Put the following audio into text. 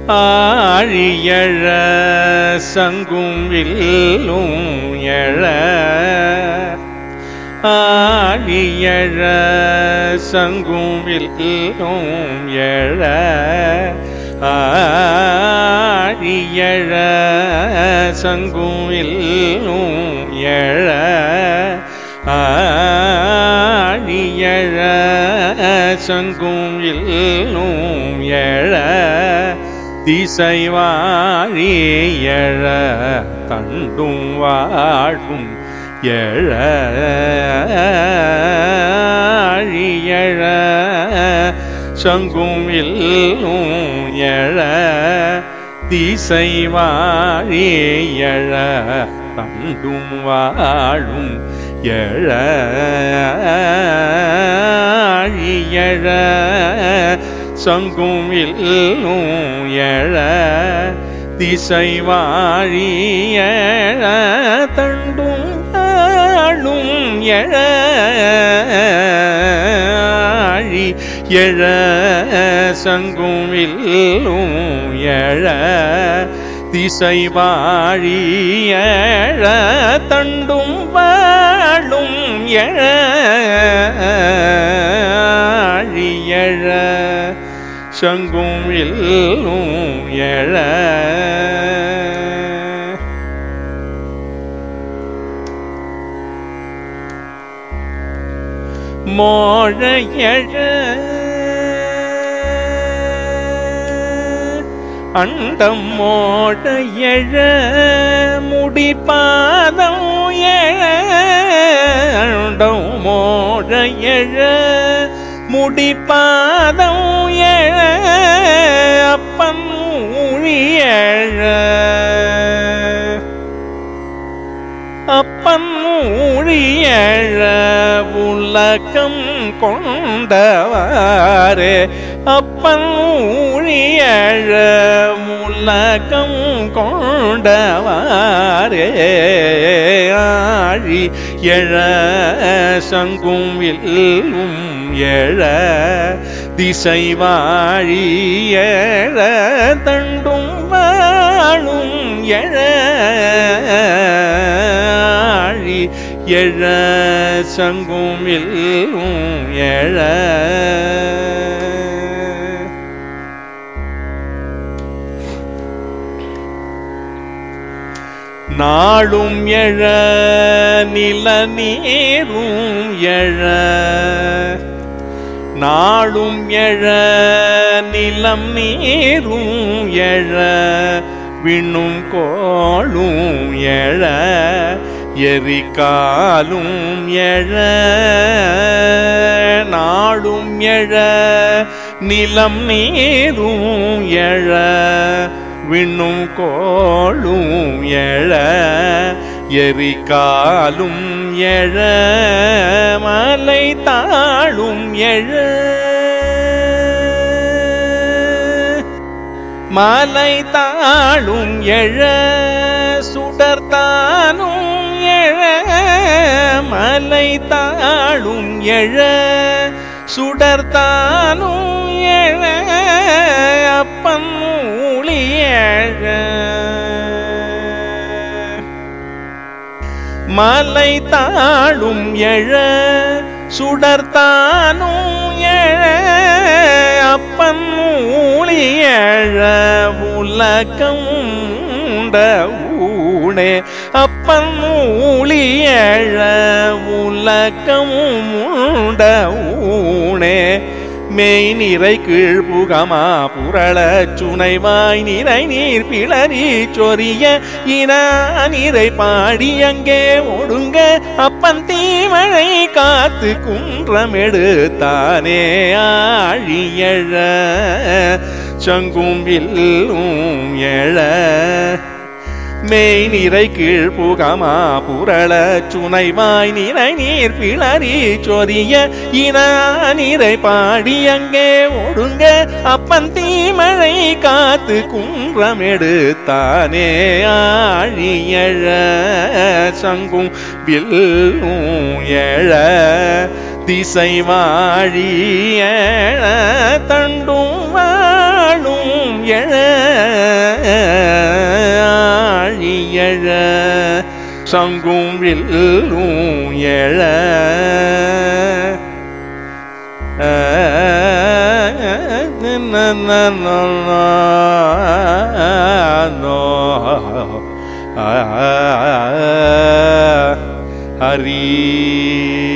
ஆழியழ சங்கும் வில்லும் எழ ஆழியழ சங்கும் வில்லும் எழ ஆழியழ சங்கும் வில்லும் எழ ஆழியழ சங்கும் வில்லும் எழ திசை வாழியழ தண்டும் வாழும் எழ ஆழியழ சங்கும் வில்லும் எழ திசை வாழியழ தண்டும் வாழும் எழ ஆழியழ சங்கும் வில்லும் எழ திசை வாழியழ தண்டும் வாழும் எழ ஆழி எழ சங்கும் வில்லும் எழ திசை வாழியழ தண்டும் வாழும் எழ ஆழியழ சங்கும் வில்லும் எழ மோழையழ அண்டம் மோழையழ முடிப்பாதம் எழ அண்டம் மோழையழ முடிப்பாதம் எழ அப்பன் ஊழியழ அப்பன் ஊழியழ உலகம் கொண்டவாரே அப்பன் ஊழியழ உலகம் கொண்டவாரே ஆழி எழ சங்கும் வில்லும் எழ திசை வாழி எழ தண்டும் வாழும் எழ ஆழி எழ சங்கும் வில்லும் எழ நாளும் எழ நில நீரும் எழ நாளும் எழ நிலம் நீரும் எழ விண்ணும் கோளும் எழ எரிகாலும் எழ நாளும் எழ நிலம் நீரும் எழ விண்ணும் கோளும் எழ எரிகாலும் எழ மலை தாழும் எழ மலை தாழும் எழ சுடர்தானும் எழ மலை தாழும் எழ சுடர்தானும் எழ அப்பன் ஊழியழ மலை தாழும் எழ சுடர்தானும் எழ அப்பன் ஊழியழ உலகம் உண்ட ஊனே அப்பன் ஊழியழ உலகம் உண்ட ஊனே மெய் நிறை கீழ் புகமா புரள சுனைவாய் நிறை நீர் பிளறி சொரிய இன நிறை பாடி அங்கே ஒடுங்க அப்பன் தீமழை காத்து குன்றமெடுத்தானே ஆழியழ சங்கும் வில்லும் எழ மெய் நிறை கீழ் புகமா புரள சுனைவாய் நிறை நீர் பிளறி சொரிய இன நிறை பாடி அங்கே ஒடுங்க அப்பன் தீமழை காத்து குன்றம் எடுத்தானே ஆழியழ சங்கும் வில்லும் எழ திசை வாழி எழ தண்டும் வாழும் எழ சங்கும் வில்லும் எழ ஹரி